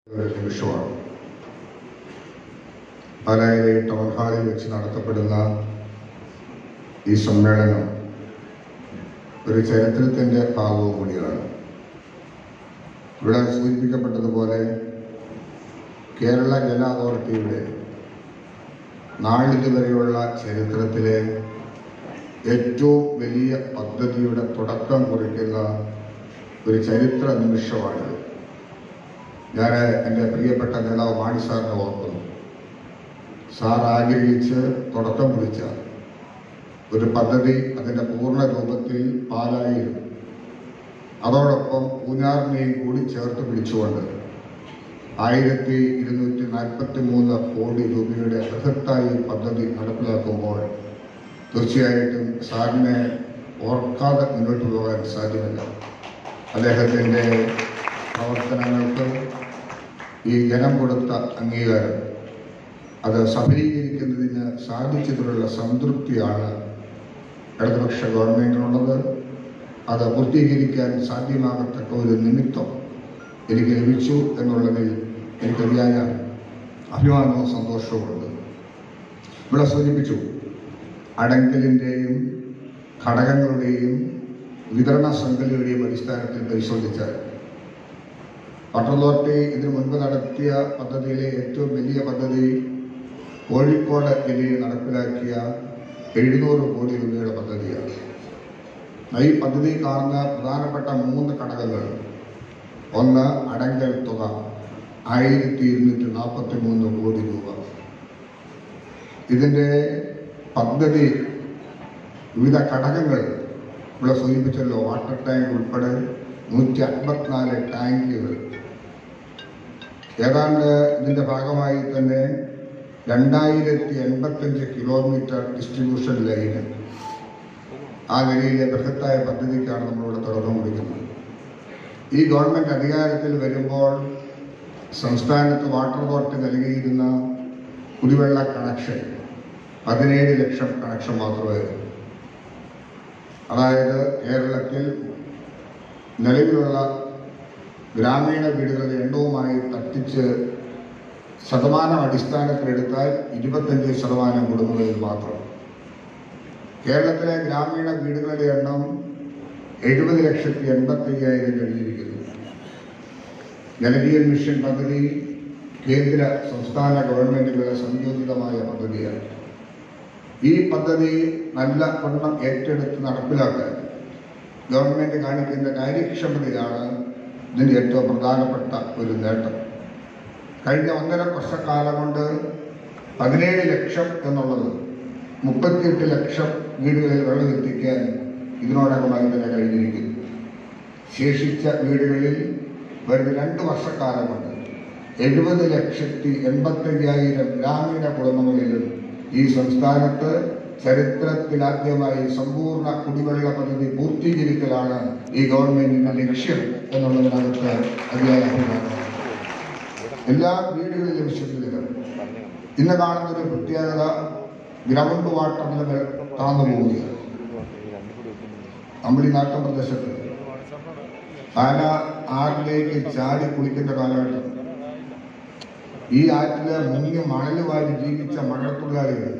ഒരു നിമിഷമാണ് പാലായിലെ ടൗൺ ഹാളിൽ വെച്ച് നടത്തപ്പെടുന്ന ഈ സമ്മേളനം ഒരു ചരിത്രത്തിൻ്റെ ഭാഗവും കൂടിയാണ് ഇവിടെ സൂചിപ്പിക്കപ്പെട്ടതുപോലെ കേരള ജല അതോറിറ്റിയുടെ നാളിതുവരെയുള്ള ചരിത്രത്തിലെ ഏറ്റവും വലിയ പദ്ധതിയുടെ തുടക്കം കുറിക്കുന്ന ഒരു ചരിത്ര നിമിഷമാണിത് ഞാൻ എൻ്റെ പ്രിയപ്പെട്ട നേതാവ് മാണി സാറിനെ ഓർക്കുന്നു സാർ ആഗ്രഹിച്ച് തുടക്കം കുറിച്ച ഒരു പദ്ധതി അതിൻ്റെ പൂർണ്ണ രൂപത്തിൽ പാലായിൽ അതോടൊപ്പം പൂഞ്ഞാറിനെയും കൂടി ചേർത്ത് പിടിച്ചുകൊണ്ട് ആയിരത്തി ഇരുന്നൂറ്റി നാൽപ്പത്തി മൂന്ന് കോടി രൂപയുടെ ബൃഹത്തായ ഈ പദ്ധതി നടപ്പിലാക്കുമ്പോൾ തീർച്ചയായിട്ടും സാറിനെ ഓർക്കാതെ മുന്നോട്ട് പോകാൻ സാധ്യമല്ല അദ്ദേഹത്തിൻ്റെ പ്രവർത്തനങ്ങൾക്ക് ഈ ജനം കൊടുത്ത അംഗീകാരം അത് സഫലീകരിക്കുന്നതിന് സാധിച്ചതിലുള്ള സംതൃപ്തിയാണ് ഇടതുപക്ഷ ഗവൺമെൻറ്റിനുള്ളത് അത് പൂർത്തീകരിക്കാൻ സാധ്യമാകത്തക്ക ഒരു നിമിത്തം എനിക്ക് ലഭിച്ചു എന്നുള്ളതിൽ എനിക്ക് അതിയായ അഭിമാനവും സന്തോഷവുമുണ്ട് ഇവിടെ സൂചിപ്പിച്ചു അടങ്കലിൻ്റെയും ഘടകങ്ങളുടെയും വിതരണ ശൃംഖലയുടെയും അടിസ്ഥാനത്തിൽ പരിശോധിച്ചാൽ വാട്ടർ അതോറിറ്റി ഇതിനു മുൻപ് നടത്തിയ പദ്ധതിയിലെ ഏറ്റവും വലിയ പദ്ധതി കോഴിക്കോട് ജില്ലയിൽ നടപ്പിലാക്കിയ എഴുന്നൂറ് കോടി രൂപയുടെ പദ്ധതിയാണ് ഈ പദ്ധതി കാണുന്ന പ്രധാനപ്പെട്ട മൂന്ന് ഘടകങ്ങൾ ഒന്ന് അടങ്കൽ തുക ആയിരത്തി ഇരുന്നൂറ്റി നാൽപ്പത്തി മൂന്ന് കോടി രൂപ ഇതിൻ്റെ പദ്ധതി വിവിധ ഘടകങ്ങൾ ഇവിടെ സൂചിപ്പിച്ചല്ലോ വാട്ടർ ടാങ്ക് ഉൾപ്പെടെ നൂറ്റി അൻപത്തിനാല് ടാങ്കുകൾ ഏതാണ്ട് ഇതിൻ്റെ ഭാഗമായി തന്നെ രണ്ടായിരത്തി എൺപത്തഞ്ച് കിലോമീറ്റർ ഡിസ്ട്രിബ്യൂഷൻ ലൈന് ആ നിലയിലെ ബൃഹത്തായ പദ്ധതിക്കാണ് നമ്മളിവിടെ തുടക്കം കുറിക്കുന്നത് ഈ ഗവൺമെൻറ് അധികാരത്തിൽ വരുമ്പോൾ സംസ്ഥാനത്ത് വാട്ടർ അതോറിറ്റി നൽകിയിരുന്ന കുടിവെള്ള കണക്ഷൻ പതിനേഴ് ലക്ഷം കണക്ഷൻ മാത്രമായിരുന്നു അതായത് കേരളത്തിൽ നിലവിലുള്ള ഗ്രാമീണ വീടുകളുടെ എണ്ണവുമായി തട്ടിച്ച് ശതമാനം അടിസ്ഥാനത്തിലെടുത്താൽ ഇരുപത്തഞ്ച് ശതമാനം കുടുംബങ്ങളിൽ മാത്രം കേരളത്തിലെ ഗ്രാമീണ വീടുകളുടെ എണ്ണം എഴുപത് ലക്ഷത്തി എൺപത്തി അയ്യായിരം കഴിഞ്ഞിരിക്കുന്നു ജലജീവൻ മിഷൻ പദ്ധതി കേന്ദ്ര സംസ്ഥാന ഗവൺമെന്റുകളുടെ സംയോജിതമായ പദ്ധതിയാണ് ഈ പദ്ധതി നല്ല വണ്ണം ഏറ്റെടുത്ത് നടപ്പിലാക്കാൻ ഗവൺമെന്റ് കാണിക്കുന്ന കാര്യക്ഷമതയാണ് ഇതിൻ്റെ ഏറ്റവും പ്രധാനപ്പെട്ട ഒരു നേട്ടം കഴിഞ്ഞ ഒന്നര വർഷക്കാലം കൊണ്ട് പതിനേഴ് ലക്ഷം എന്നുള്ളത് മുപ്പത്തിയെട്ട് ലക്ഷം വീടുകളിൽ വെള്ളം എത്തിക്കാൻ ഇതിനോടകമായി തന്നെ കഴിഞ്ഞിരിക്കുന്നു ശേഷിച്ച വീടുകളിൽ വരുന്ന രണ്ട് വർഷക്കാലം കൊണ്ട് എഴുപത് ലക്ഷത്തി എൺപത്തയ്യായിരം ഗ്രാമീണ കുടുംബങ്ങളിലും ഈ സംസ്ഥാനത്ത് ചരിത്രത്തിലാദ്യമായി സമ്പൂർണ്ണ കുടിവെള്ള പദ്ധതി പൂർത്തീകരിക്കലാണ് ഈ ഗവൺമെന്റിന്റെ ലക്ഷ്യം എന്നുള്ളതിനകത്ത് അതിയായ അഭിമാനം എല്ലാ വീടുകളിലും ശുദ്ധീകരണം ഇന്ന് കാണുന്ന ഒരു പ്രത്യേകത ഗ്രൗണ്ട് വാട്ടർ ലെവൽ താന്നു പോവുകയാണ് നമ്മൾ ഈ നാട്ടൻ പ്രദേശത്ത് പാല ആറിലേക്ക് ചാടി കുളിക്കുന്ന കാലഘട്ടം ഈ ആറ്റില് മുങ്ങി മണൽ വാരി ജീവിച്ച മഴത്തൊഴിലാളികൾ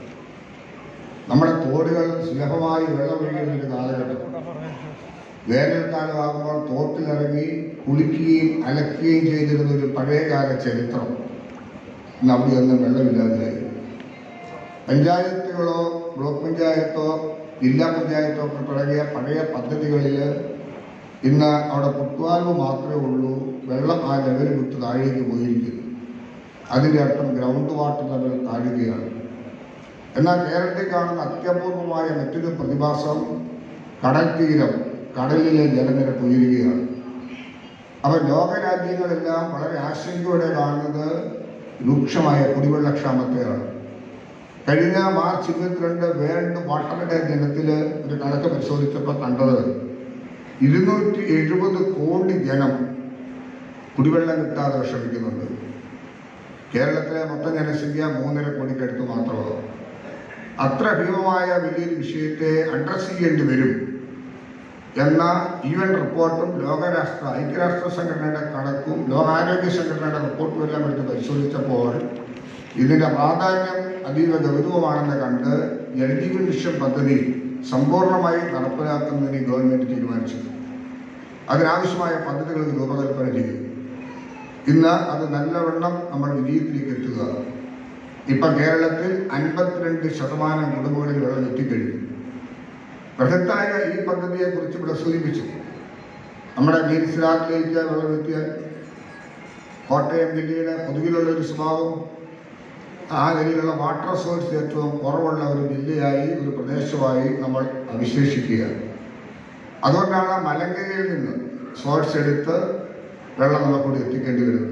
നമ്മുടെ തോടുകൾ സുലഭമായി വെള്ളമൊഴുകുന്ന ഒരു കാലഘട്ടം വേനൽക്കാലമാകുമ്പോൾ തോട്ടിലിറങ്ങി കുളിക്കുകയും അലക്കുകയും ചെയ്തിരുന്ന ഒരു പഴയകാല ചരിത്രം ഇന്ന് അവിടെയൊന്നും വെള്ളമില്ലാതെയായി പഞ്ചായത്തുകളോ ബ്ലോക്ക് പഞ്ചായത്തോ ജില്ലാ പഞ്ചായത്തോ ഒക്കെ തുടങ്ങിയ പഴയ പദ്ധതികളിൽ ഇന്ന് അവിടെ ഫുട്ബോൾ മാത്രമേ ഉള്ളൂ വെള്ളം ആ ലെവൽ വിട്ട് താഴേക്ക് പോയിരിക്കുന്നു അതിൻ്റെ അർത്ഥം ഗ്രൗണ്ട് വാട്ടർ ലെവൽ താഴുകയാണ് എന്നാൽ കേരളത്തിൽ കാണുന്ന അത്യപൂർവമായ മറ്റൊരു പ്രതിഭാസം കടൽ തീരം കടലിലെ ജലനിരപ്പ് ഉയരുകയാണ് അപ്പോൾ ലോകരാജ്യങ്ങളെല്ലാം വളരെ ആശങ്കയോടെ കാണുന്നത് രൂക്ഷമായ കുടിവെള്ളക്ഷാമത്തെയാണ് കഴിഞ്ഞ മാർച്ച് ഇരുപത്തിരണ്ട് വേൾഡ് വാട്ടർ ഡേ ദിനത്തിൽ ഒരു കണക്ക് പരിശോധിച്ചപ്പോൾ കണ്ടത് ഇരുന്നൂറ്റി എഴുപത് കോടി ജനം കുടിവെള്ളം കിട്ടാതെ വിഷമിക്കുന്നുണ്ട് കേരളത്തിലെ മൊത്തം ജനസംഖ്യ മൂന്നര കോടിക്കടുത്ത് മാത്രമാണ് അത്ര ഭീമമായ വലിയൊരു വിഷയത്തെ അഡ്രസ് ചെയ്യേണ്ടി വരും എന്ന യു എൻ റിപ്പോർട്ടും ലോകരാഷ്ട്ര ഐക്യരാഷ്ട്ര സംഘടനയുടെ കണക്കും ലോകാരോഗ്യ സംഘടനയുടെ റിപ്പോർട്ടും എല്ലാം എടുത്ത് പരിശോധിച്ചപ്പോൾ ഇതിന്റെ പ്രാധാന്യം അതീവ ഗൗരവമാണെന്ന് കണ്ട് ജലജീവൻ മിഷൻ പദ്ധതി സമ്പൂർണ്ണമായി നടപ്പിലാക്കുന്നതിന് ഗവൺമെന്റ് തീരുമാനിച്ചു അതിനാവശ്യമായ പദ്ധതികൾ രൂപകൽപ്പന ചെയ്തു ഇന്ന് അത് നല്ലവണ്ണം നമ്മൾ വിജയത്തിലേക്ക് എത്തുക ഇപ്പം കേരളത്തിൽ അൻപത്തിരണ്ട് ശതമാനം കുടുംബങ്ങളിൽ വെള്ളം എത്തിക്കഴിഞ്ഞു ബൃഹത്തായ ഈ പദ്ധതിയെ കുറിച്ച് ഇവിടെ സൂചിപ്പിച്ചു നമ്മുടെ മീൻസിലാറിലേക്ക് വെള്ളം എത്തിയാൽ കോട്ടയം ജില്ലയുടെ പൊതുവിലുള്ള ഒരു സ്വഭാവം ആ നിലയിലുള്ള വാട്ടർ സോഴ്സ് ഏറ്റവും കുറവുള്ള ഒരു ജില്ലയായി ഒരു പ്രദേശമായി നമ്മൾ അവിശേഷിക്കുകയാണ് അതുകൊണ്ടാണ് മലങ്കരയിൽ നിന്ന് സോഴ്സ് എടുത്ത് വെള്ളം നമുക്കൂടി എത്തിക്കേണ്ടി വരുന്നത്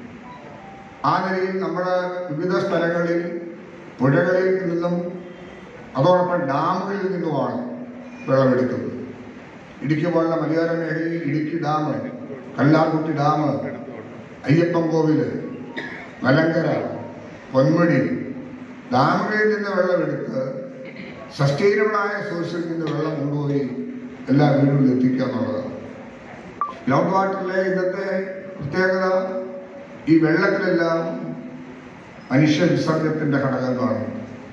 ആ നിലയിൽ നമ്മൾ വിവിധ സ്ഥലങ്ങളിൽ പുഴകളിൽ നിന്നും അതോടൊപ്പം ഡാമുകളിൽ നിന്നുമാണ് വെള്ളമെടുക്കുന്നത് ഇടുക്കി പോലുള്ള മലയോര മേഖലയിൽ ഇടുക്കി ഡാം കല്ലാർകുട്ടി ഡാം അയ്യപ്പൻ കോവില് മലങ്കര പൊന്മുടി ഡാമുകളിൽ നിന്ന് വെള്ളമെടുത്ത് സസ്റ്റൈനബിളായ സോഴ്സിൽ നിന്ന് വെള്ളം കൊണ്ടുപോയി എല്ലാ വീടുകളിലും എത്തിക്കുക എന്നുള്ളതാണ് ഗ്രൗണ്ട് വാട്ടറിലെ ഇന്നത്തെ പ്രത്യേകത ഈ വെള്ളത്തിലെല്ലാം മനുഷ്യ വിസർജനത്തിന്റെ ഘടകങ്ങളാണ്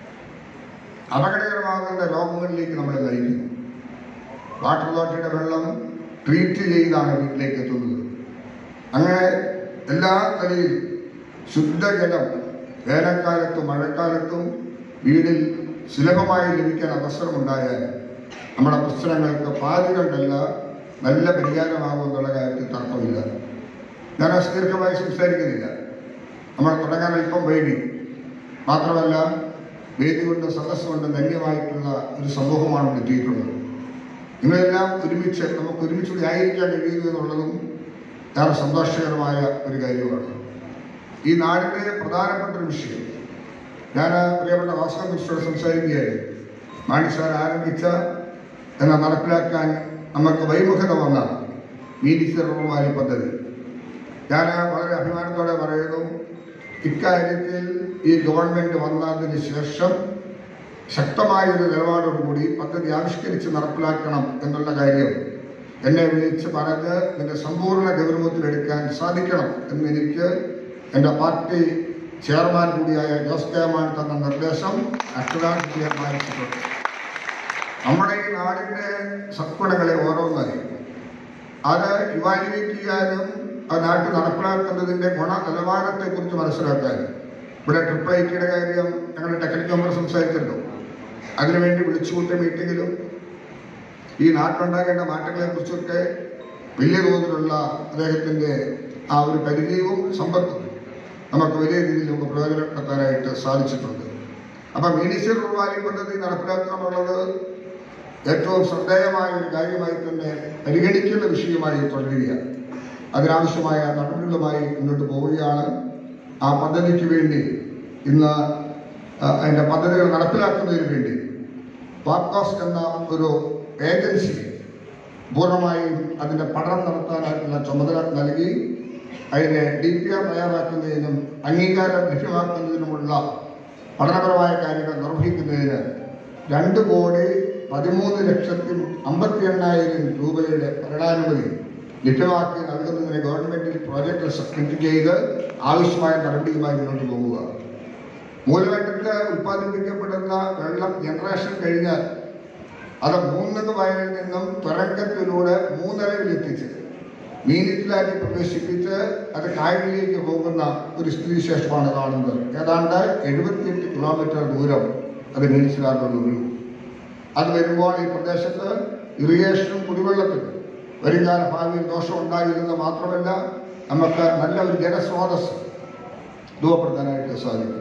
അപകടകരമാകുന്ന രോഗങ്ങളിലേക്ക് നമ്മളെ നയിക്കുന്നു വാട്ടർ അതോറിറ്റിയുടെ വെള്ളം ട്രീറ്റ് ചെയ്താണ് വീട്ടിലേക്ക് എത്തുന്നത് അങ്ങനെ എല്ലാ നിലയിലും ശുദ്ധജലം വേനൽക്കാലത്തും മഴക്കാലത്തും വീടിൽ സുലഭമായി ലഭിക്കാൻ അവസരമുണ്ടായാൽ നമ്മുടെ പ്രശ്നങ്ങൾക്ക് പാതി കണ്ടല്ല നല്ല പരിഹാരമാകുമെന്നുള്ള കാര്യത്തിൽ തർക്കമില്ല ഞാൻ ദീർഘമായി സംസാരിക്കുന്നില്ല നമ്മൾ തുടങ്ങാൻ അല്പം വൈകി മാത്രമല്ല വേദി കൊണ്ട് സദസ് കൊണ്ട് ധന്യമായിട്ടുള്ള ഒരു സമൂഹമാണ് ഇവിടെ എത്തിയിട്ടുള്ളത് നിങ്ങളെല്ലാം ഒരുമിച്ച് നമുക്ക് ഒരുമിച്ച് കൂടി ആയിരിക്കാൻ കഴിയുന്നു എന്നുള്ളതും ഏറെ സന്തോഷകരമായ ഒരു കാര്യമാണ് ഈ നാടിൻ്റെ പ്രധാനപ്പെട്ട ഒരു വിഷയം ഞാൻ പ്രിയപ്പെട്ട വാസ്തവ മിനിസ്റ്ററോട് സംസാരിക്കുകയായിരുന്നു മാണി സാർ ആരംഭിച്ച എന്ന നടപ്പിലാക്കാൻ നമുക്ക് വൈമുഖത വന്ന മീനിസർവാലി പദ്ധതി ഞാൻ വളരെ അഭിമാനത്തോടെ പറയുന്നു ഇക്കാര്യത്തിൽ ഈ ഗവൺമെന്റ് വന്നതിന് ശേഷം ശക്തമായ ഒരു നിലപാടോടുകൂടി പദ്ധതി ആവിഷ്കരിച്ച് നടപ്പിലാക്കണം എന്നുള്ള കാര്യം എന്നെ വിളിച്ച് പറഞ്ഞ് ഇതിന്റെ സമ്പൂർണ്ണ ഗൗരവത്തിലെടുക്കാൻ സാധിക്കണം എന്ന് എനിക്ക് എൻ്റെ പാർട്ടി ചെയർമാൻ കൂടിയായ ജോസ് കെ മാൻ തന്ന നിർദ്ദേശം അക്ഷരാർത്ഥിയെ പാലിച്ചിട്ടുണ്ട് നമ്മുടെ ഈ നാടിന്റെ സത്ഗുണങ്ങളെ ഓരോന്നായി അത് ഇവാലുവേറ്റ് ചെയ്യാനും അത് നാട്ടിൽ നടപ്പിലാക്കുന്നതിന്റെ ഗുണ നിലവാരത്തെ കുറിച്ച് മനസ്സിലാക്കാനും ഇവിടെ ട്രിപ്പിൾ ഐ ടിയുടെ കാര്യം ഞങ്ങളുടെ ടെക്നിക്കൽ മെമ്പർ സംസാരിച്ചല്ലോ അതിനുവേണ്ടി വിളിച്ചുകൂട്ടിയ മീറ്റിങ്ങിലും ഈ നാട്ടിലുണ്ടാകേണ്ട മാറ്റങ്ങളെ കുറിച്ചൊക്കെ വലിയ തോതിലുള്ള അദ്ദേഹത്തിന്റെ ആ ഒരു പരിചയവും സമ്പത്തും നമുക്ക് വലിയ രീതിയിൽ നമുക്ക് പ്രയോജനപ്പെടുത്താനായിട്ട് സാധിച്ചിട്ടുണ്ട് അപ്പം മീനിസിയൽ റുവാലി പദ്ധതി നടപ്പിലാക്കണമെന്നുള്ളത് ഏറ്റവും ശ്രദ്ധേയമായ ഒരു കാര്യമായി തന്നെ പരിഗണിക്കുന്ന വിഷയമായി തുടരുകയാണ് അതിനാവശ്യമായ നടപടികളുമായി മുന്നോട്ട് പോവുകയാണ് ആ പദ്ധതിക്ക് വേണ്ടി ഇന്ന് ആ, അതിന്റെ പദ്ധതികൾ നടപ്പിലാക്കുന്നതിന് വേണ്ടി പാപ്കോസ് എന്ന ഒരു ഏജൻസി പൂർണ്ണമായും അതിന്റെ പഠനം നടത്താനായിട്ടുള്ള ചുമതല നൽകി അതിനെ ഡി പി ആർ തയ്യാറാക്കുന്നതിനും അംഗീകാരം ലഭ്യമാക്കുന്നതിനുമുള്ള പഠനപരമായ കാര്യങ്ങൾ നിർവഹിക്കുന്നതിന് രണ്ട് കോടി പതിമൂന്ന് ലക്ഷത്തി അമ്പത്തി എണ്ണായിരം രൂപയുടെ ഭരണാനുമതി ലഭ്യമാക്കി നൽകുന്നതിന് ഗവൺമെന്റിൽ പ്രോജക്റ്റ് സബ്മിറ്റ് ചെയ്ത് ആവശ്യമായ നടപടിയുമായി മുന്നോട്ട് പോകുക മൂലവെട്ടത്ത് ഉൽപ്പാദിപ്പിക്കപ്പെടുന്ന വെള്ളം ജനറേഷൻ കഴിഞ്ഞാൽ അത് മൂന്നംഗ വയലിൽ നിന്നും തുരങ്കത്തിലൂടെ മൂന്നരവിൽ എത്തിച്ച് മീനിറ്റിലാക്കി പ്രവേശിപ്പിച്ച് അത് കായലിലേക്ക് പോകുന്ന ഒരു സ്ഥിതിവിശേഷമാണ് കാണുന്നത് ഏതാണ്ട് എഴുപത്തിയെട്ട് കിലോമീറ്റർ ദൂരം അത് മീനിറ്റിലാകുന്നുള്ളൂ അത് വരുമ്പോൾ ഈ പ്രദേശത്ത് ഇറിഗേഷനും കുടിവെള്ളത്തിനും വരുംകാല ഭാവിയിൽ ദോഷം ഉണ്ടാകില്ലെന്ന് മാത്രമല്ല നമുക്ക് നല്ല ഒരു ജലസ്രോതസ് രൂപപ്പെടുത്താനായിട്ട് സാധിക്കും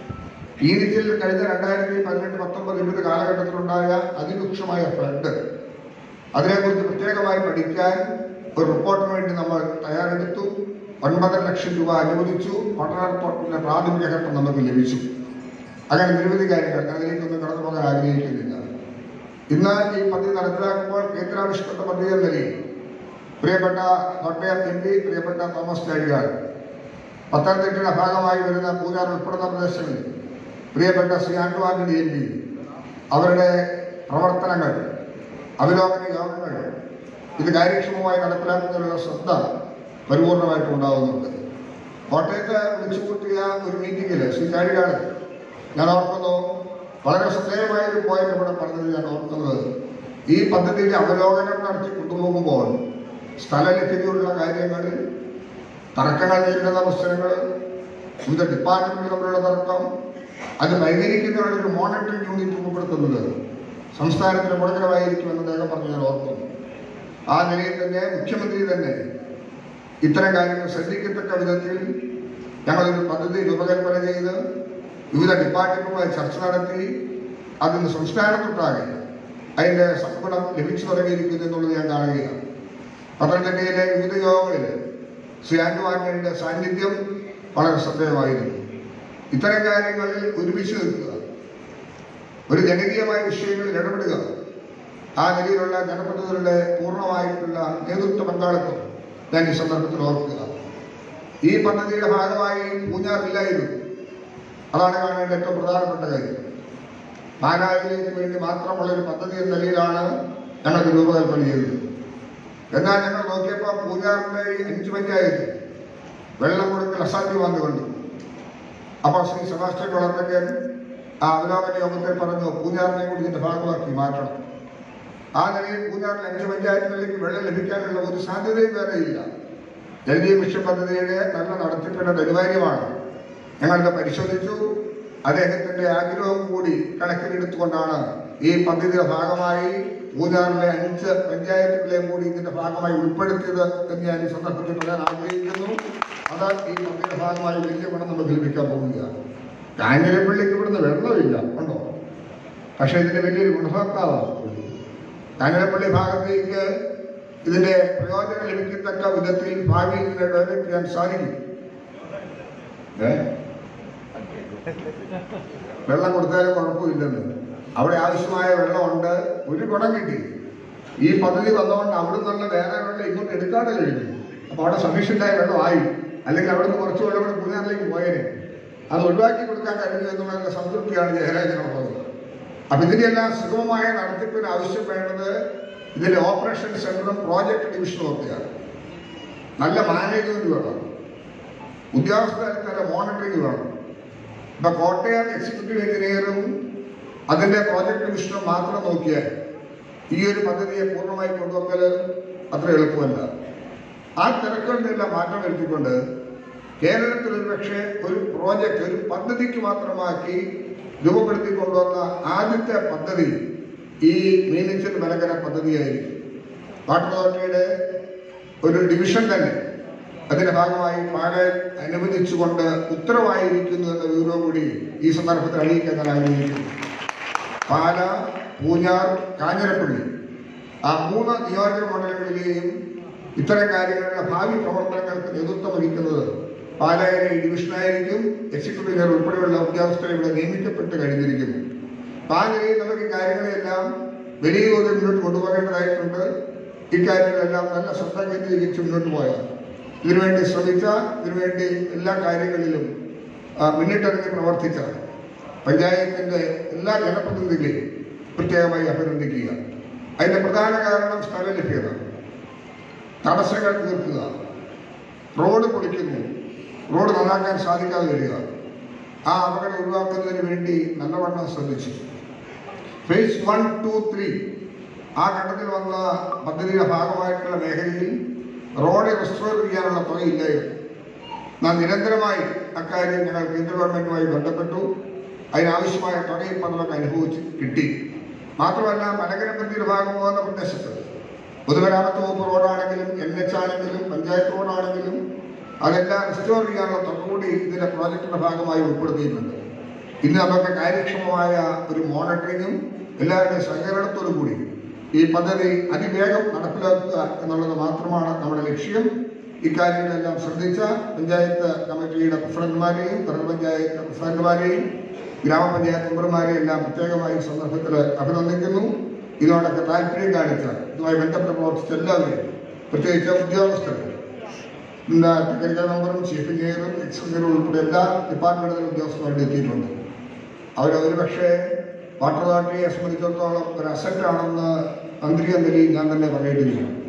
ഈ രീതിയിൽ കഴിഞ്ഞ രണ്ടായിരത്തി പതിനെട്ട് പത്തൊമ്പത് ഇരുപത് കാലഘട്ടത്തിലുണ്ടായ അതിരൂക്ഷമായ ഫ്ലഡ് അതിനെക്കുറിച്ച് പ്രത്യേകമായി പഠിക്കാൻ ഒരു റിപ്പോർട്ടിന് വേണ്ടി നമ്മൾ തയ്യാറെടുത്തു ഒൻപതര ലക്ഷം രൂപ അനുവദിച്ചു പഠന റിപ്പോർട്ടിന്റെ പ്രാഥമിക ഘട്ടം നമുക്ക് ലഭിച്ചു അങ്ങനെ നിരവധി കാര്യങ്ങൾ ഞാൻ അതിലേക്കൊന്നും കടന്നു പോകാൻ ആഗ്രഹിക്കുന്നില്ല ഇന്ന് ഈ പദ്ധതി നടപ്പിലാക്കുമ്പോൾ കേന്ദ്രാവിഷ്കൃത പദ്ധതി എന്ന നിലയിൽ പ്രിയപ്പെട്ട കോട്ടയം എം പി പ്രിയപ്പെട്ട തോമസ് ചാഴികാട് പത്തനംതിട്ടയുടെ ഭാഗമായി വരുന്ന പൂജാർ ഉൾപ്പെടുന്ന പ്രദേശങ്ങളിൽ പ്രിയപ്പെട്ട ശ്രീ ആന്റുവാന്റണി എം പി അവരുടെ പ്രവർത്തനങ്ങൾ അവലോകന യോഗങ്ങൾ ഇത് കാര്യക്ഷമമായി നടപ്പിലാക്കുന്നതിനുള്ള ശ്രദ്ധ പരിപൂർണമായിട്ടും ഉണ്ടാവുന്നുണ്ട് കോട്ടയത്ത് വിളിച്ചുകൂട്ടിയ ഒരു മീറ്റിംഗിൽ ശ്രീ ചാഴികാട് ഞാൻ ഓർക്കുന്നു വളരെ ശ്രദ്ധേയമായ ഒരു പോയിന്റ് ഇവിടെ പറഞ്ഞത് ഞാൻ ഓർക്കുന്നത് ഈ പദ്ധതിയുടെ അവലോകനം നടത്തി കൊണ്ടുപോകുമ്പോൾ സ്ഥലലഭ്യതയുള്ള കാര്യങ്ങളിൽ തർക്കങ്ങൾ നേരിടുന്ന പ്രശ്നങ്ങൾ വിവിധ ഡിപ്പാർട്ട്മെന്റുകൾ തമ്മിലുള്ള തർക്കം അത് പരിഹരിക്കുന്നതിനുള്ള ഒരു മോണിറ്ററിംഗ് യൂണിറ്റ് രൂപപ്പെടുത്തുന്നത് സംസ്ഥാനത്തിന് ഗുണകരമായിരിക്കുമെന്ന് അദ്ദേഹം പറഞ്ഞു ഞാൻ ഓർക്കുന്നു ആ നിലയിൽ തന്നെ മുഖ്യമന്ത്രി തന്നെ ഇത്തരം കാര്യങ്ങൾ ശ്രദ്ധിക്കത്തക്ക വിധത്തിൽ ഞങ്ങളൊരു പദ്ധതി രൂപകൽപ്പന ചെയ്ത് വിവിധ ഡിപ്പാർട്ട്മെന്റുമായി ചർച്ച നടത്തി അതിന് സംസ്ഥാനത്തൊട്ടാകെ അതിന്റെ സദ്ഗുണം ലഭിച്ചു തുടങ്ങിയിരിക്കുന്നു എന്നുള്ളത് ഞാൻ കാണുകയാണ് പത്തനംതിട്ടയിലെ വിവിധ യോഗങ്ങളിൽ ശ്രീ ആന്റുവാനിയുടെ സാന്നിധ്യം വളരെ ശ്രദ്ധേയമായിരുന്നു ഇത്തരം കാര്യങ്ങളിൽ ഒരുമിച്ച് നിൽക്കുക ഒരു ജനകീയമായ വിഷയങ്ങളിൽ ഇടപെടുക ആ നിലയിലുള്ള ജനപ്രതിനിധികളുടെ പൂർണ്ണമായിട്ടുള്ള നേതൃത്വ പങ്കാളിത്തം ഞാൻ ഈ സന്ദർഭത്തിൽ ഓർക്കുക ഈ പദ്ധതിയുടെ ഭാഗമായി പൂഞ്ഞാറില്ലായിരുന്നു അതാണ് കാണേണ്ട ഏറ്റവും പ്രധാനപ്പെട്ട കാര്യം പാലായിലേക്ക് വേണ്ടി മാത്രമുള്ള ഒരു പദ്ധതി എന്ന നിലയിലാണ് ഞങ്ങൾ ഇത് രൂപകൽപ്പന ചെയ്തത് എന്നാൽ ഞങ്ങൾ നോക്കിയപ്പോൾ പൂഞ്ഞാറിന്റെ ഈ അഞ്ച് പഞ്ചായത്ത് വെള്ളം കൊടുക്കൽ അസാധ്യമാണെന്ന് കണ്ടു അപ്പോൾ ശ്രീ സെബാസ്റ്റ്യൻ വളർന്നക്കൻ ആ അവലോകന യോഗത്തിൽ പറഞ്ഞു പൂഞ്ഞാറിനെ കൂടി ഇതിന്റെ ഭാഗമാക്കി മാറ്റണം ആ നിലയിൽ പൂഞ്ഞാറിലെ അഞ്ച് പഞ്ചായത്തുകളിലേക്ക് വെള്ളം ലഭിക്കാനുള്ള ഒരു സാധ്യതയും വേറെ ഇല്ല ജലജീവ മിഷൻ പദ്ധതിയുടെ നല്ല നടത്തിപ്പിന്റെ അനിവാര്യമാണ് ഞങ്ങളിത് പരിശോധിച്ചു അദ്ദേഹത്തിന്റെ ആഗ്രഹവും കൂടി കണക്കിലെടുത്തുകൊണ്ടാണ് ഈ പദ്ധതിയുടെ ഭാഗമായി മൂന്നാറിലെ അഞ്ച് പഞ്ചായത്തുകളെയും കൂടി ഇതിന്റെ ഭാഗമായി ഉൾപ്പെടുത്തിയത് എന്ന് ഞാൻ ഈ സന്ദർഭത്തിൽ പറയാൻ ആഗ്രഹിക്കുന്നു അത് ഈ പദ്ധതിയുടെ ഭാഗമായി വലിയ ഗുണം നമുക്ക് ലഭിക്കാൻ പോവുകയാണ് കാഞ്ഞിരപ്പള്ളിക്ക് ഇവിടുന്ന് വെള്ളമില്ല ഉണ്ടോ പക്ഷേ ഇതിന്റെ വലിയൊരു ഗുണഭോക്താവാണ് കാഞ്ഞിരപ്പള്ളി ഭാഗത്തേക്ക് ഇതിന്റെ പ്രയോജനം ലഭിക്കത്തക്ക വിധത്തിൽ ഭാവിയിൽ ഇതിനെ ഡെവലപ്പ് ചെയ്യാൻ സാധിക്കും ഏ? വെള്ളം കൊടുത്താലും കുഴപ്പമില്ലെന്ന് അവിടെ ആവശ്യമായ വെള്ളമുണ്ട് ഒരു ഗുണം കിട്ടി ഈ പദ്ധതി വന്നതുകൊണ്ട് അവിടെ നിന്നുള്ള വേറെ വെള്ളം ഇങ്ങോട്ട് എടുക്കാതെ കഴിഞ്ഞു അപ്പൊ അവിടെ സഫീഷ്യൻ്റായ വെള്ളമായി അല്ലെങ്കിൽ അവിടെ നിന്ന് കുറച്ച് വെള്ളം കൂടെ പുതിയാറിലേക്ക് പോയേനെ അത് ഒഴിവാക്കി കൊടുക്കാൻ കഴിഞ്ഞു എന്നുള്ള സംതൃപ്തിയാണ് ജയരാജനുള്ളത് അപ്പൊ ഇതിന്റെ എല്ലാം സുഗമമായ നടത്തിപ്പിന് ആവശ്യം വേണ്ടത് ഇതിന്റെ ഓപ്പറേഷൻ സെന്ററും പ്രോജക്ട് ഡിവിഷനും ഒക്കെയാണ് നല്ല മാനേജ്മെന്റ് വേണം ഉദ്യോഗസ്ഥരുടെ മോണിറ്ററിംഗ് വേണം ഇപ്പൊ കോട്ടയം എക്സിക്യൂട്ടീവ് എഞ്ചിനീയറും അതിന്റെ പ്രോജക്ട് ഡിവിഷനും മാത്രം നോക്കിയാൽ ഈ ഒരു പദ്ധതിയെ പൂർണ്ണമായി കൊണ്ടുവക്കൽ അത്ര എളുപ്പമല്ല ആ തിരക്കുകളിലെല്ലാം മാറ്റം വരുത്തിക്കൊണ്ട് കേരളത്തിൽ ഒരു പക്ഷേ ഒരു പ്രോജക്റ്റ് ഒരു പദ്ധതിക്ക് മാത്രമാക്കി രൂപപ്പെടുത്തി കൊണ്ടുവന്ന ആദ്യത്തെ പദ്ധതി ഈ മീനച്ചൽ മലകര പദ്ധതിയായിരിക്കും വാട്ടർ അതോറിറ്റിയുടെ ഒരു ഡിവിഷൻ തന്നെ അതിന്റെ ഭാഗമായി പാലാൽ അനുവദിച്ചുകൊണ്ട് ഉത്തരവായിരിക്കുന്നു എന്ന വിവരവും കൂടി ഈ സന്ദർഭത്തിൽ അറിയിക്കാൻ ഞാൻ ആഗ്രഹിക്കുന്നു പാല പൂഞ്ഞാർ കാഞ്ഞിരപ്പള്ളി ആ മൂന്ന് നിയോജക മണ്ഡലങ്ങളിലെയും ഇത്തരം കാര്യങ്ങളുടെ ഭാവി പ്രവർത്തനങ്ങൾക്ക് നേതൃത്വം വഹിക്കുന്നത് പാലായിലെ ഈ ഡിവിഷനായിരിക്കും എക്സിക്യൂട്ടീവ് എഞ്ചിനീയർ ഉൾപ്പെടെയുള്ള ഉദ്യോഗസ്ഥരെ ഇവിടെ നിയമിക്കപ്പെട്ട് കഴിഞ്ഞിരിക്കുന്നു അപ്പൊ ആ നിലയിൽ നമുക്ക് ഈ കാര്യങ്ങളെല്ലാം വലിയ തോതിൽ മുന്നോട്ട് കൊണ്ടുപോകേണ്ടതായിട്ടുണ്ട് ഇക്കാര്യങ്ങളെല്ലാം നല്ല ശ്രദ്ധ കേന്ദ്രീകരിച്ച് മുന്നോട്ട് പോയാൽ ഇതിനുവേണ്ടി ശ്രമിച്ച ഇതിനുവേണ്ടി എല്ലാ കാര്യങ്ങളിലും ആ, മുന്നിട്ടിറങ്ങി പ്രവർത്തിച്ച പഞ്ചായത്തിന്റെ എല്ലാ ജനപ്രതിനിധികളെയും പ്രത്യേകമായി അഭിനന്ദിക്കുക അതിന്റെ പ്രധാന കാരണം സ്ഥല ലഭ്യത തടസ്സങ്ങൾ തീർക്കുക റോഡ് പൊളിക്കുന്നു റോഡ് നന്നാക്കാൻ സാധിക്കാതെ വരിക ആ അപകടം ഒഴിവാക്കുന്നതിന് വേണ്ടി നല്ലവണ്ണം ശ്രദ്ധിച്ചു ഫേസ് വൺ ടു ത്രീ ആ ഘട്ടത്തിൽ വന്ന പദ്ധതിയുടെ ഭാഗമായിട്ടുള്ള മേഖലയിൽ റോഡ് റെസ്റ്റോർ ചെയ്യാനുള്ള തുകയില്ലായിരുന്നു നാം നിരന്തരമായി അക്കാര്യം ഞങ്ങൾ കേന്ദ്ര ഗവൺമെന്റുമായി ബന്ധപ്പെട്ടു അതിനാവശ്യമായ തുക ഇപ്പം നമുക്ക് അനുഭവിച്ച് കിട്ടി മാത്രമല്ല മലകര പദ്ധതിയുടെ ഭാഗമാകുന്ന പ്രദേശത്ത് പൊതുമരാമത്ത് വകുപ്പ് റോഡാണെങ്കിലും എൻ എച്ച് ആണെങ്കിലും പഞ്ചായത്ത് റോഡാണെങ്കിലും അതെല്ലാം റെസ്റ്റോർ ചെയ്യാനുള്ള തുക കൂടി ഇതിന്റെ പ്രോജക്റ്റിന്റെ ഭാഗമായി ഉൾപ്പെടുത്തിയിട്ടുണ്ട് ഇന്ന് നമുക്ക് കാര്യക്ഷമമായ ഒരു മോണിറ്ററിങ്ങും എല്ലാവരുടെയും സഹകരണത്തോടു കൂടി ഈ പദ്ധതി അതിവേഗം നടപ്പിലാക്കുക എന്നുള്ളത് മാത്രമാണ് നമ്മുടെ ലക്ഷ്യം ഇക്കാര്യങ്ങളെല്ലാം ശ്രദ്ധിച്ച പഞ്ചായത്ത് കമ്മിറ്റിയുടെ പ്രസിഡന്റുമാരെയും ത്രിതല പഞ്ചായത്ത് പ്രസിഡന്റുമാരെയും ഗ്രാമപഞ്ചായത്ത് മെമ്പർമാരെയും എല്ലാം പ്രത്യേകമായി ഈ സന്ദർഭത്തിൽ അഭിനന്ദിക്കുന്നു ഇതിനോടൊക്കെ താല്പര്യം കാണിച്ച ഇതുമായി ബന്ധപ്പെട്ട് പ്രവർത്തിച്ച എല്ലാവരെയും പ്രത്യേകിച്ച് ഉദ്യോഗസ്ഥർ ഇന്ന് ടെക്നിക്കൽ മെമ്പറും ചീഫ് എഞ്ചിനീയറും എക്സിക്യൂട്ടീവും ഉൾപ്പെടെ എല്ലാ ഡിപ്പാർട്ട്മെന്റിലും ഉദ്യോഗസ്ഥന്മാരുടെ എത്തിയിട്ടുണ്ട് അവർ ഒരുപക്ഷെ വാട്ടർ അതോറിറ്റിയെ സംബന്ധിച്ചിടത്തോളം ഒരു അസറ്റ് ആണെന്ന് മന്ത്രി എന്ന നിലയിൽ ഞാൻ തന്നെ പറയേണ്ടിയിരിക്കുന്നു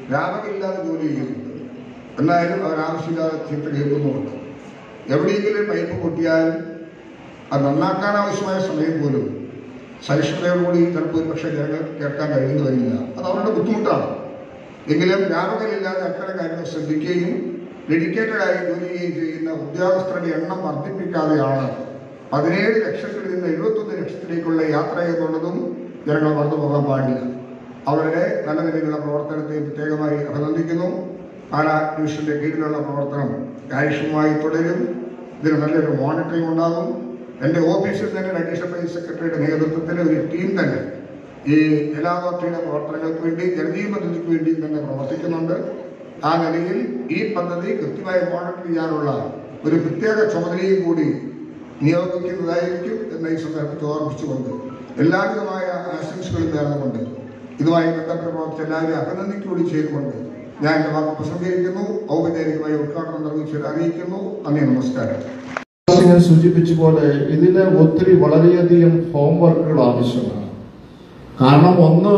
വ്യാപകമില്ലാതെ ജോലി ചെയ്യുന്നുണ്ട് എന്നാലും അവർ ആവശ്യമില്ലാതെ ചീത്ത കേൾക്കുന്നുമുണ്ട് എവിടെയെങ്കിലും പൈപ്പ് പൊട്ടിയാൽ അത് നന്നാക്കാൻ ആവശ്യമായ സമയം പോലും സഹിഷ്ണുതയോടുകൂടി ചിലപ്പോൾ ഒരു പക്ഷേ ജനങ്ങൾ കേൾക്കാൻ കഴിയുന്നു വരില്ല അത് അവരുടെ ബുദ്ധിമുട്ടാണ് എങ്കിലും വ്യാപകമില്ലാതെ അത്തരം കാര്യങ്ങൾ ശ്രദ്ധിക്കുകയും ഡെഡിക്കേറ്റഡായി ജോലി ചെയ്യുകയും ചെയ്യുന്ന ഉദ്യോഗസ്ഥരുടെ എണ്ണം വർദ്ധിപ്പിക്കാതെയാണ് പതിനേഴ് ലക്ഷത്തിൽ നിന്ന് എഴുപത്തൊന്ന് ലക്ഷത്തിലേക്കുള്ള യാത്ര എന്നുള്ളതും ജനങ്ങൾ മറന്നു പോകാൻ പാടില്ല അവരുടെ നല്ല നിലയിലുള്ള പ്രവർത്തനത്തെ പ്രത്യേകമായി അഭിനന്ദിക്കുന്നു പാലാ ഡിവിഷന്റെ കീഴിലുള്ള പ്രവർത്തനം കാര്യക്ഷമമായി തുടരും ഇതിന് നല്ലൊരു മോണിറ്ററിംഗ് ഉണ്ടാകും എൻ്റെ ഓഫീസിൽ തന്നെ അഡീഷണൽ പ്രൈസ് സെക്രട്ടറിയുടെ നേതൃത്വത്തിൽ ഒരു ടീം തന്നെ ഈ ജലാതോർത്തിയുടെ പ്രവർത്തനങ്ങൾക്ക് വേണ്ടി ജലജീവ പദ്ധതിക്ക് വേണ്ടി തന്നെ പ്രവർത്തിക്കുന്നുണ്ട് ആ നിലയിൽ ഈ പദ്ധതി കൃത്യമായി മോണിറ്റർ ചെയ്യാനുള്ള ഒരു പ്രത്യേക ചുമതലയും കൂടി നിയോഗിക്കുന്നതായിരിക്കും എന്ന ഈ സന്ദർഭത്തിൽ ഓർമ്മിച്ചുകൊണ്ട് എല്ലാവിധമായ ആശംസകളും നേർന്നുകൊണ്ട് ഇതുമായി ബന്ധപ്പെട്ട പ്രവർത്തിച്ച എല്ലാവരും അഭിനന്ദിക്കുകയും ചെയ്തുകൊണ്ട് ഞാൻ എൻ്റെ വാക്ക് പ്രസംഗിക്കുന്നു ഔപചാരികമായി ഉദ്ഘാടനം നിർവഹിച്ചത് അറിയിക്കുന്നു നന്ദി നമസ്കാരം ഇങ്ങനെ സൂചിപ്പിച്ച പോലെ ഇതിന് ഒത്തിരി വളരെയധികം ഹോംവർക്കുകൾ ആവശ്യമാണ് കാരണം ഒന്ന്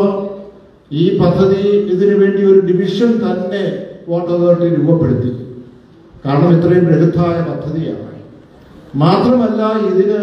ഈ പദ്ധതി ഇതിനു വേണ്ടി ഒരു ഡിവിഷൻ തന്നെ വാട്ടർ അതോറിറ്റി രൂപപ്പെടുത്തി കാരണം ഇത്രയും ബൃഹത്തായ പദ്ധതിയാണ് മാത്രമല്ല ഇതിന്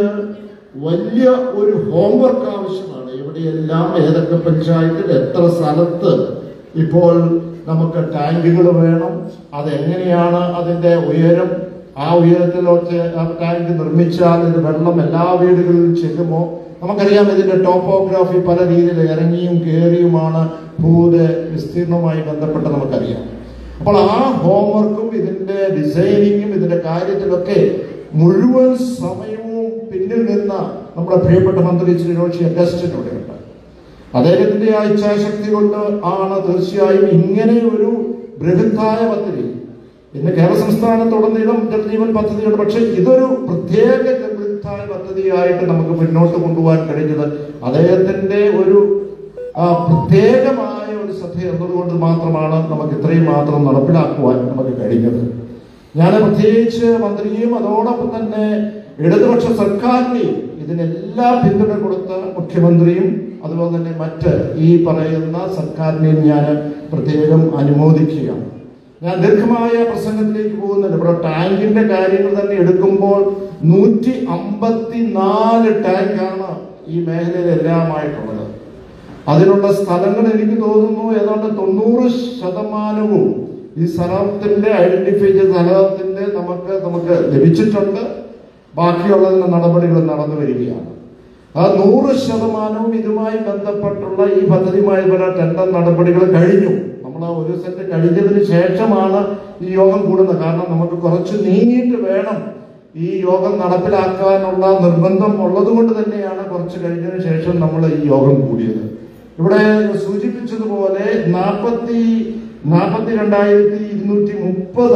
വലിയ ഒരു ഹോംവർക്ക് ആവശ്യമാണ് എവിടെയെല്ലാം ഏതൊക്കെ പഞ്ചായത്തിൽ എത്ര സ്ഥലത്ത് ഇപ്പോൾ നമുക്ക് ടാങ്കുകൾ വേണം അതെങ്ങനെയാണ് അതിന്റെ ഉയരം ആ ഉയരത്തിലോട്ട് ആ ടാങ്ക് നിർമ്മിച്ചാൽ ഇത് വെള്ളം എല്ലാ വീടുകളിലും ചെല്ലുമോ നമുക്കറിയാം ഇതിന്റെ ടോപ്പോഗ്രാഫി പല രീതിയിൽ ഇറങ്ങിയും കയറിയുമാണ് ഭൂത വിസ്തീർണവുമായി ബന്ധപ്പെട്ട് നമുക്കറിയാം അപ്പോൾ ആ ഹോംവർക്കും ഇതിന്റെ ഡിസൈനിങ്ങും ഇതിന്റെ കാര്യത്തിലൊക്കെ മുഴുവൻ സമയവും പിന്നിൽ നിന്ന നമ്മുടെ പ്രിയപ്പെട്ട മന്ത്രി ശ്രീ രോഷി അഗസ്റ്റിനോടെയുണ്ട് അദ്ദേഹത്തിന്റെ ആ ഇച്ഛാശക്തി കൊണ്ട് ആണ് തീർച്ചയായും ഇങ്ങനെ ഒരു ബൃഹത്തായ പദ്ധതി ഇന്ന് കേരള സംസ്ഥാനത്തുടനീളം ജലജീവൻ പദ്ധതിയുണ്ട് പക്ഷെ ഇതൊരു പ്രത്യേക ബൃഹത്തായ പദ്ധതിയായിട്ട് നമുക്ക് മുന്നോട്ട് കൊണ്ടുപോകാൻ കഴിഞ്ഞത് അദ്ദേഹത്തിന്റെ ഒരു ആ, പ്രത്യേകമായ ഒരു ശ്രദ്ധ എന്നതുകൊണ്ട് മാത്രമാണ് നമുക്ക് ഇത്രയും മാത്രം നടപ്പിലാക്കുവാൻ നമുക്ക് കഴിഞ്ഞത് ഞാൻ പ്രത്യേകിച്ച് മന്ത്രിയും അതോടൊപ്പം തന്നെ ഇടതുപക്ഷ സർക്കാരിനെയും ഇതിനെല്ലാം പിന്തുണ കൊടുത്ത മുഖ്യമന്ത്രിയും അതുപോലെ തന്നെ മറ്റ് ഈ പറയുന്ന സർക്കാരിനെയും ഞാൻ പ്രത്യേകം അനുമോദിക്കുകയാണ് ഞാൻ ദീർഘമായ പ്രസംഗത്തിലേക്ക് പോകുന്നില്ല ഇവിടെ ടാങ്കിന്റെ കാര്യങ്ങൾ തന്നെ എടുക്കുമ്പോൾ നൂറ്റി അമ്പത്തി നാല് ടാങ്കാണ് ഈ മേഖലയിലെല്ലാമായിട്ടുള്ളത് അതിനുള്ള സ്ഥലങ്ങൾ എനിക്ക് തോന്നുന്നു ഏതാണ്ട് തൊണ്ണൂറ് ശതമാനവും ഈ സ്ഥലത്തിന്റെ ഐഡന്റിഫൈ ചെയ്ത സ്ഥലത്തിന്റെ നമുക്ക് നമുക്ക് ലഭിച്ചിട്ടുണ്ട് ബാക്കിയുള്ളതിന്റെ നടപടികൾ നടന്നു വരികയാണ് ആ നൂറ് ശതമാനവും ഇതുമായി ബന്ധപ്പെട്ടുള്ള ഈ പദ്ധതിയുമായി പല ടെൻഡർ നടപടികൾ കഴിഞ്ഞു നമ്മൾ ആ ഒരു സെറ്റ് കഴിഞ്ഞതിന് ശേഷമാണ് ഈ യോഗം കൂടുന്നത് കാരണം നമുക്ക് കുറച്ച് നീങ്ങിയിട്ട് വേണം ഈ യോഗം നടപ്പിലാക്കാനുള്ള നിർബന്ധം ഉള്ളത് കൊണ്ട് തന്നെയാണ് കുറച്ച് കഴിഞ്ഞതിന് ശേഷം നമ്മൾ ഈ യോഗം കൂടിയത് ഇവിടെ സൂചിപ്പിച്ചതുപോലെ നാൽപ്പത്തി നാൽപ്പത്തി രണ്ടായിരത്തി ഇരുന്നൂറ്റി മുപ്പത്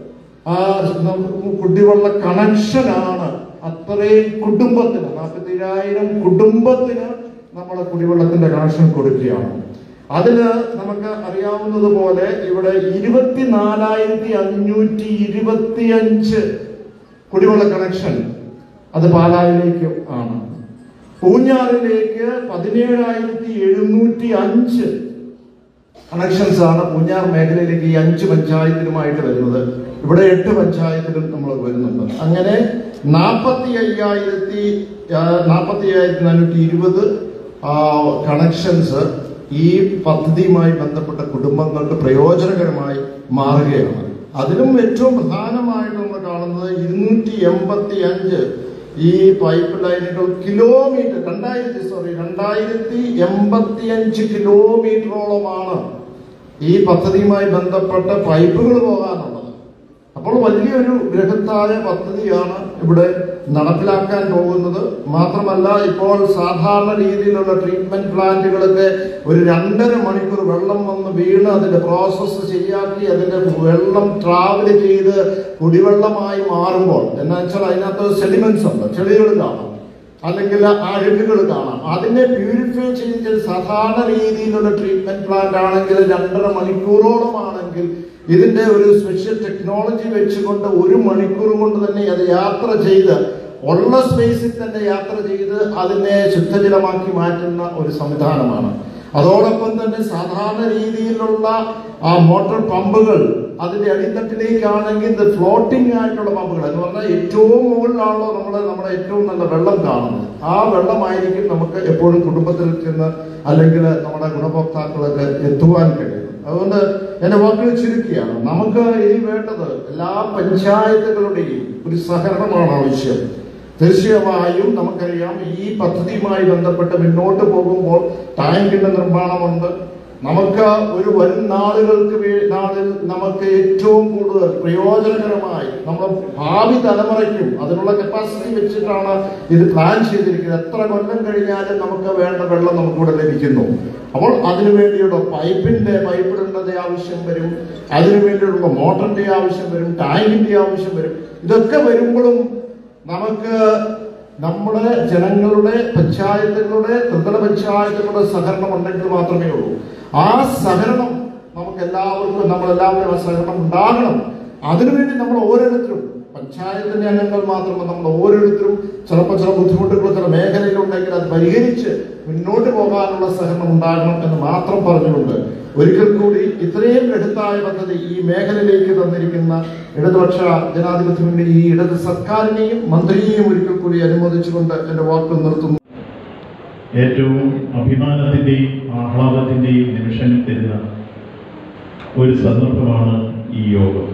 ആ നമുക്ക് കുടിവെള്ള കണക്ഷനാണ് അത്രയും കുടുംബത്തിന് നാൽപ്പത്തി ഏഴായിരം കുടുംബത്തിന് നമ്മൾ കുടിവെള്ളത്തിന്റെ കണക്ഷൻ കൊടുക്കുകയാണ് അതിന് നമുക്ക് അറിയാവുന്നതുപോലെ ഇവിടെ ഇരുപത്തിനാലായിരത്തി അഞ്ഞൂറ്റി ഇരുപത്തി അഞ്ച് കുടിവെള്ള കണക്ഷൻ അത് പാലായിലേക്ക് ആണ് പൂഞ്ഞാറിലേക്ക് പതിനേഴായിരത്തി എഴുന്നൂറ്റി അഞ്ച് കണക്ഷൻസ് ആണ് പൂഞ്ഞാർ മേഖലയിലേക്ക് ഈ അഞ്ച് പഞ്ചായത്തിലുമായിട്ട് വരുന്നത് ഇവിടെ എട്ട് പഞ്ചായത്തിലും നമ്മൾ വരുന്നുണ്ട് അങ്ങനെ നാൽപ്പത്തി അയ്യായിരത്തി നാൽപ്പത്തി അയ്യായിരത്തി നാനൂറ്റി ഇരുപത് കണക്ഷൻസ് ഈ പദ്ധതിയുമായി ബന്ധപ്പെട്ട കുടുംബങ്ങൾക്ക് പ്രയോജനകരമായി മാറുകയാണ് അതിലും ഏറ്റവും പ്രധാനമായിട്ട് നമ്മൾ കാണുന്നത് ഇരുന്നൂറ്റി എൺപത്തി അഞ്ച് ഈ പൈപ്പ് ലൈനുകൾ കിലോമീറ്റർ രണ്ടായിരത്തി സോറി രണ്ടായിരത്തി എൺപത്തി അഞ്ച് കിലോമീറ്ററോളമാണ് ഈ പദ്ധതിയുമായി ബന്ധപ്പെട്ട പൈപ്പുകൾ പോകാനുള്ളത് അപ്പോൾ വലിയൊരു ബൃഹത്തായ പദ്ധതിയാണ് ഇവിടെ നടപ്പിലാക്കാൻ പോകുന്നത് മാത്രമല്ല ഇപ്പോൾ സാധാരണ രീതിയിലുള്ള ട്രീറ്റ്മെന്റ് പ്ലാന്റുകളൊക്കെ ഒരു രണ്ടര മണിക്കൂർ വെള്ളം വന്ന് വീണ് അതിന്റെ പ്രോസസ്സ് ശരിയാക്കി അതിന്റെ വെള്ളം ട്രാവൽ ചെയ്ത് കുടിവെള്ളമായി മാറുമ്പോൾ എന്നാ വെച്ചാൽ അതിനകത്ത് സെഡിമെന്റ്സ് ഉണ്ട് ചെളികൾ കാണാം അല്ലെങ്കിൽ അഴുകുകൾ കാണാം അതിനെ പ്യൂരിഫൈ ചെയ്ത് സാധാരണ രീതിയിലുള്ള ട്രീറ്റ്മെന്റ് പ്ലാന്റ് ആണെങ്കിൽ രണ്ടര മണിക്കൂറോളം ആണെങ്കിൽ ഇതിന്റെ ഒരു സ്പെഷ്യൽ ടെക്നോളജി വെച്ചുകൊണ്ട് ഒരു മണിക്കൂർ കൊണ്ട് തന്നെ അത് യാത്ര ചെയ്ത് ഉള്ള സ്പേസിൽ തന്നെ യാത്ര ചെയ്ത് അതിനെ ശുദ്ധജലമാക്കി മാറ്റുന്ന ഒരു സംവിധാനമാണ് അതോടൊപ്പം തന്നെ സാധാരണ രീതിയിലുള്ള ആ മോട്ടോർ പമ്പുകൾ അതിന്റെ അടിത്തട്ടിലേക്കാണെങ്കിൽ ഇത് ഫ്ലോട്ടിംഗ് ആയിട്ടുള്ള പമ്പുകൾ എന്ന് പറഞ്ഞാൽ ഏറ്റവും മുകളിലാണല്ലോ നമ്മൾ നമ്മുടെ ഏറ്റവും നല്ല വെള്ളം കാണുന്നത് ആ വെള്ളമായിരിക്കും നമുക്ക് എപ്പോഴും കുടുംബത്തിൽ ചെന്ന് അല്ലെങ്കിൽ നമ്മുടെ ഗുണഭോക്താക്കൾക്ക് എത്തുവാൻ കഴിയും അതുകൊണ്ട് എന്റെ വാക്കുകൾ ചുരുക്കിയാണ് നമുക്ക് ഇനി വേണ്ടത് എല്ലാ പഞ്ചായത്തുകളുടെയും ഒരു സഹകരണമാണ് ആവശ്യം തീർച്ചയായും നമുക്കറിയാം ഈ പദ്ധതിയുമായി ബന്ധപ്പെട്ട് മുന്നോട്ട് പോകുമ്പോൾ ടാങ്കിന്റെ നിർമ്മാണമുണ്ട് നമുക്ക് ഒരു വരും നാളുകൾക്ക് വേ- നാളിൽ നമുക്ക് ഏറ്റവും കൂടുതൽ പ്രയോജനകരമായി നമ്മുടെ ഭാവി തലമുറയ്ക്കും അതിനുള്ള കപ്പാസിറ്റി വെച്ചിട്ടാണ് ഇത് പ്ലാൻ ചെയ്തിരിക്കുന്നത് എത്ര കൊല്ലം കഴിഞ്ഞാലും നമുക്ക് വേണ്ട വെള്ളം നമുക്കിവിടെ ലഭിക്കുന്നു അപ്പോൾ അതിനു വേണ്ടിയുള്ള പൈപ്പിന്റെ പൈപ്പിടേണ്ടത് ആവശ്യം വരും അതിനു വേണ്ടിയുള്ള മോട്ടറിന്റെ ആവശ്യം വരും ടാങ്കിന്റെ ആവശ്യം വരും ഇതൊക്കെ വരുമ്പോഴും നമുക്ക് നമ്മുടെ ജനങ്ങളുടെ പഞ്ചായത്തുകളുടെ ത്രിതല പഞ്ചായത്തുകളുടെ സഹകരണം ഉണ്ടെങ്കിൽ മാത്രമേ ഉള്ളൂ ആ സഹകരണം നമുക്ക് എല്ലാവർക്കും നമ്മളെല്ലാവരും ആ സഹകരണം ഉണ്ടാകണം അതിനുവേണ്ടി നമ്മൾ ഓരോരുത്തരും പഞ്ചായത്തിന്റെ അംഗങ്ങൾ മാത്രമല്ല നമ്മൾ ഓരോരുത്തരും ചിലപ്പോൾ ചില ബുദ്ധിമുട്ടുകൾ ചില മേഖലയിലുണ്ടെങ്കിൽ അത് പരിഹരിച്ച് മുന്നോട്ട് പോകാനുള്ള സഹകരണം ഉണ്ടാകണം എന്ന് മാത്രം പറഞ്ഞുകൊണ്ട് ഒരിക്കൽ കൂടി ഇത്രയും ബൃഹത്തായ പദ്ധതി ഈ മേഖലയിലേക്ക് തന്നിരിക്കുന്ന ഇടതുപക്ഷ ജനാധിപത്യ മുന്നണി ഈ ഇടത് സർക്കാരിനെയും മന്ത്രിയെയും ഒരിക്കൽ കൂടി അനുമോദിച്ചുകൊണ്ട് എന്റെ വാക്കുകൾ നിർത്തുന്നു ഏറ്റവും അഭിമാനത്തിൻ്റെയും ആഹ്ലാദത്തിൻ്റെയും നിമിഷങ്ങൾ തരുന്ന ഒരു സന്ദർഭമാണ് ഈ യോഗം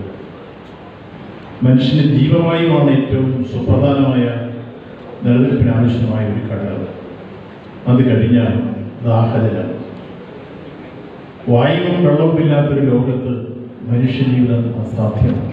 മനുഷ്യന് ജീവവായുവാണ് ഏറ്റവും സുപ്രധാനമായ നിലനിൽപ്പിന് ആവശ്യമായ ഒരു ഘടകം അത് കഴിഞ്ഞാൽ ദാഹജലം വായുവും വെള്ളവുമില്ലാത്തൊരു ലോകത്ത് മനുഷ്യജീവിതം അസാധ്യമാണ്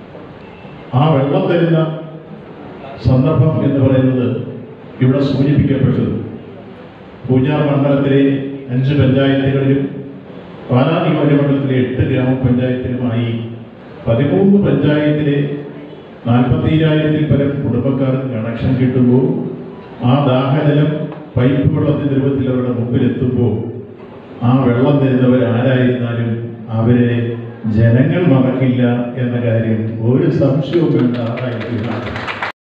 ആ വെള്ളം തരുന്ന സന്ദർഭം എന്ന് പറയുന്നത് ഇവിടെ സൂചിപ്പിക്കപ്പെട്ടത് പൂജാർ മണ്ഡലത്തിലെ അഞ്ച് പഞ്ചായത്തുകളിലും പാലാ നിയോജകമണ്ഡലത്തിലെ എട്ട് ഗ്രാമപഞ്ചായത്തിലുമായി പതിമൂന്ന് പഞ്ചായത്തിലെ നാൽപ്പത്തിരായിരത്തിൽ പരം കുടുംബക്കാർക്ക് കണക്ഷൻ കിട്ടുമ്പോൾ ആ ദാഹജലം പൈപ്പ് വെള്ളത്തിൻ്റെ രൂപത്തിൽ അവരുടെ മുമ്പിലെത്തുമ്പോൾ ആ വെള്ളം തരുന്നവർ ആരായിരുന്നാലും അവരെ ജനങ്ങൾ മറക്കില്ല എന്ന കാര്യം ഒരു സംശയവും വേണ്ട ആരായിരിക്കും